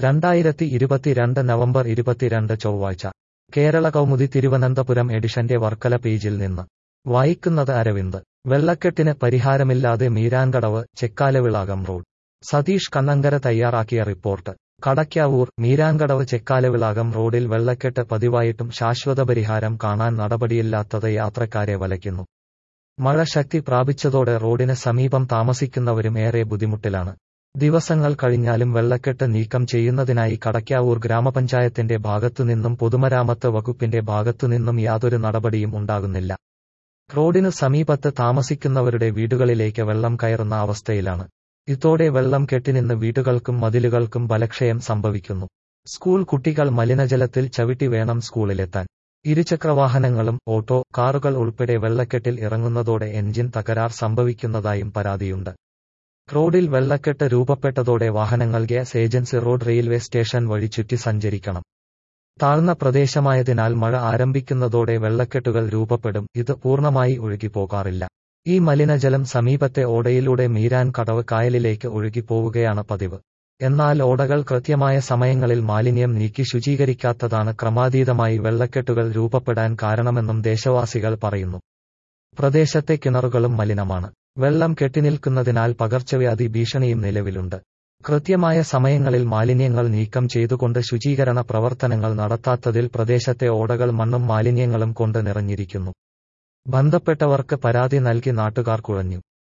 രണ്ടായിരത്തി ഇരുപത്തിരണ്ട് നവംബർ ഇരുപത്തിരണ്ട് ചൊവ്വാഴ്ച കേരള കൗമുദി തിരുവനന്തപുരം എഡിഷന്റെ വർക്കല പേജിൽ നിന്ന് വായിക്കുന്നത് അരവിന്ദ് വെള്ളക്കെട്ടിന് പരിഹാരമില്ലാതെ മീരാൻകടവ് ചെക്കാലവിളാകം റോഡ് സതീഷ് കണ്ണങ്കര തയ്യാറാക്കിയ റിപ്പോർട്ട് കടയ്ക്കാവൂർ മീരാൻകടവ് ചെക്കാലവിളാകം റോഡിൽ വെള്ളക്കെട്ട് പതിവായിട്ടും ശാശ്വത പരിഹാരം കാണാൻ നടപടിയില്ലാത്തത് യാത്രക്കാരെ വലയ്ക്കുന്നു മഴ ശക്തി പ്രാപിച്ചതോടെ റോഡിന് സമീപം താമസിക്കുന്നവരും ഏറെ ബുദ്ധിമുട്ടിലാണ് ദിവസങ്ങൾ കഴിഞ്ഞാലും വെള്ളക്കെട്ട് നീക്കം ചെയ്യുന്നതിനായി കടയ്ക്കാവൂർ ഗ്രാമപഞ്ചായത്തിന്റെ ഭാഗത്തുനിന്നും പൊതുമരാമത്ത് വകുപ്പിന്റെ ഭാഗത്തുനിന്നും യാതൊരു നടപടിയും ഉണ്ടാകുന്നില്ല റോഡിനു സമീപത്ത് താമസിക്കുന്നവരുടെ വീടുകളിലേക്ക് വെള്ളം കയറുന്ന അവസ്ഥയിലാണ് ഇതോടെ വെള്ളം കെട്ടിനിന്ന് വീടുകൾക്കും മതിലുകൾക്കും ബലക്ഷയം സംഭവിക്കുന്നു സ്കൂൾ കുട്ടികൾ മലിനജലത്തിൽ ചവിട്ടി വേണം സ്കൂളിലെത്താൻ ഇരുചക്രവാഹനങ്ങളും ഓട്ടോ കാറുകൾ ഉൾപ്പെടെ വെള്ളക്കെട്ടിൽ ഇറങ്ങുന്നതോടെ എഞ്ചിൻ തകരാർ സംഭവിക്കുന്നതായും പരാതിയുണ്ട് റോഡിൽ വെള്ളക്കെട്ട് രൂപപ്പെട്ടതോടെ വാഹനങ്ങൾ gas agency road railway station വഴി ചുറ്റി സഞ്ചരിക്കണം താഴ്ന്ന പ്രദേശമായതിനാൽ മഴ ആരംഭിക്കുന്നതോടെ വെള്ളക്കെട്ടുകൾ രൂപപ്പെടും ഇത് പൂർണ്ണമായി ഒഴുകിപ്പോകാറില്ല ഈ മലിനജലം സമീപത്തെ ഓടയിലൂടെ മീരാൻ കടവ് കായലിലേക്ക് ഒഴുകിപ്പോവുകയാണ് പതിവ് എന്നാൽ ഓടകൾ കൃത്യമായ സമയങ്ങളിൽ മാലിന്യം നീക്കി ശുചീകരിക്കാത്തതാണ് ക്രമാതീതമായി വെള്ളക്കെട്ടുകൾ രൂപപ്പെടാൻ കാരണമെന്നും ദേശവാസികൾ പറയുന്നു പ്രദേശത്തെ കിണറുകളും മലിനമാണ് വെള്ളം കെട്ടിനിൽക്കുന്നതിനാൽ പകർച്ചവ്യാധി ഭീഷണിയും നിലവിലുണ്ട് കൃത്യമായ സമയങ്ങളിൽ മാലിന്യങ്ങൾ നീക്കം ചെയ്തുകൊണ്ട് ശുചീകരണ പ്രവർത്തനങ്ങൾ നടത്താത്തതിൽ പ്രദേശത്തെ ഓടകൾ മണ്ണും മാലിന്യങ്ങളും കൊണ്ട് നിറഞ്ഞിരിക്കുന്നു ബന്ധപ്പെട്ടവർക്ക് പരാതി നൽകി നാട്ടുകാർ കുഴഞ്ഞു